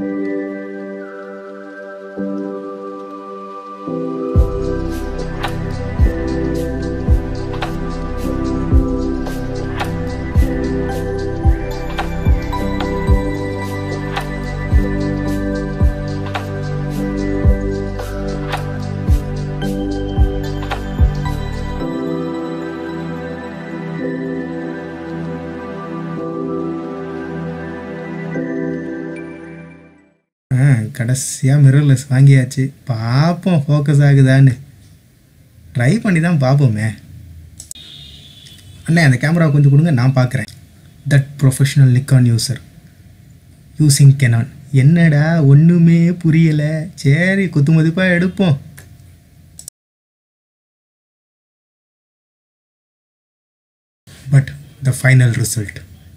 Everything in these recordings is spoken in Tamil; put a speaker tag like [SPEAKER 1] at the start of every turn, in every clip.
[SPEAKER 1] ஆ கடைசியாக மிரர்லெஸ் வாங்கியாச்சு பார்ப்போம் ஃபோக்கஸ் ஆகுதான்னு ட்ரை பண்ணி தான் பார்ப்போமே அண்ணே அந்த கேமரா கொஞ்சம் கொடுங்க நான் பார்க்குறேன் that professional Nikon user using Canon என்னடா ஒன்றுமே புரியலை சரி குத்து மதிப்பாக எடுப்போம் but the final result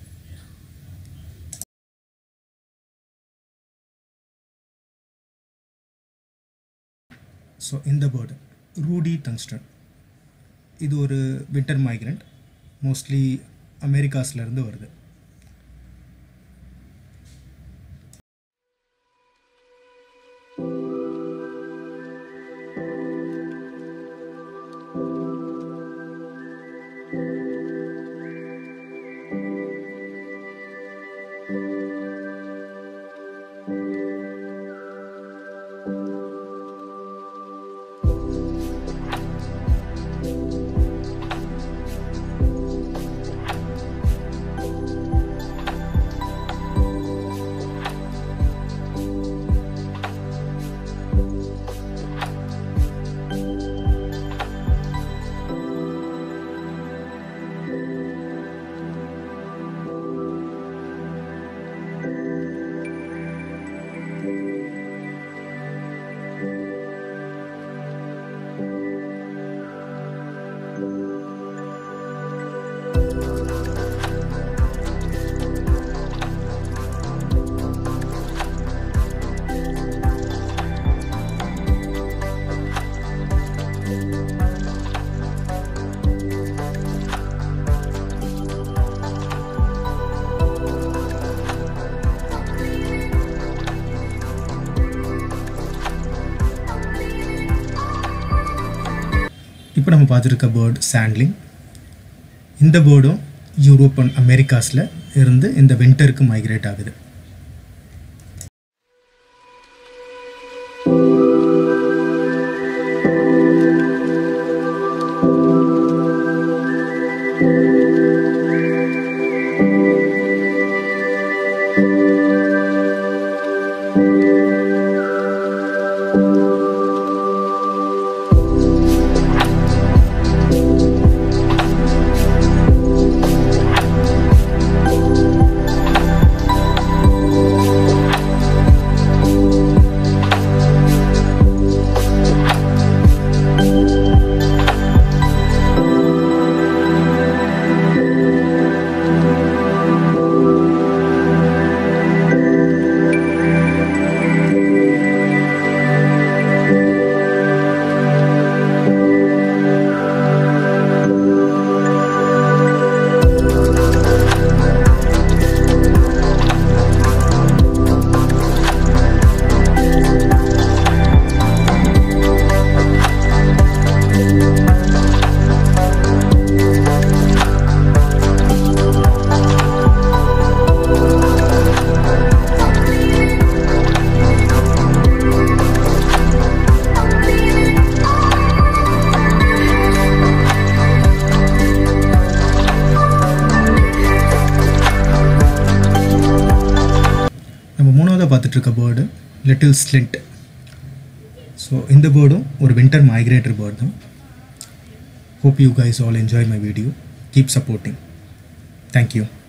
[SPEAKER 1] so இந்த பேர்டு ரூடி டங்ஸ்டன் இது ஒரு வின்டர் மைக்ரண்ட் மோஸ்ட்லி அமெரிக்காஸ்லேருந்து வருது இப்போ நம்ம பார்த்துருக்க பேர்ட் சாண்ட்லிங் இந்த பேர்டும் யூரோப் அண்ட் அமெரிக்காஸில் இருந்து இந்த வின்டருக்கு மைக்ரேட் ஆகுது நம்ம மூணாவதாக பார்த்துட்டு இருக்க பேர்டு லிட்டில் ஸ்லிண்ட் ஸோ இந்த பேர்டும் ஒரு வின்டர் மைக்ரேட்டர் பேர்ட் தான் hope you guys all enjoy my video keep supporting thank you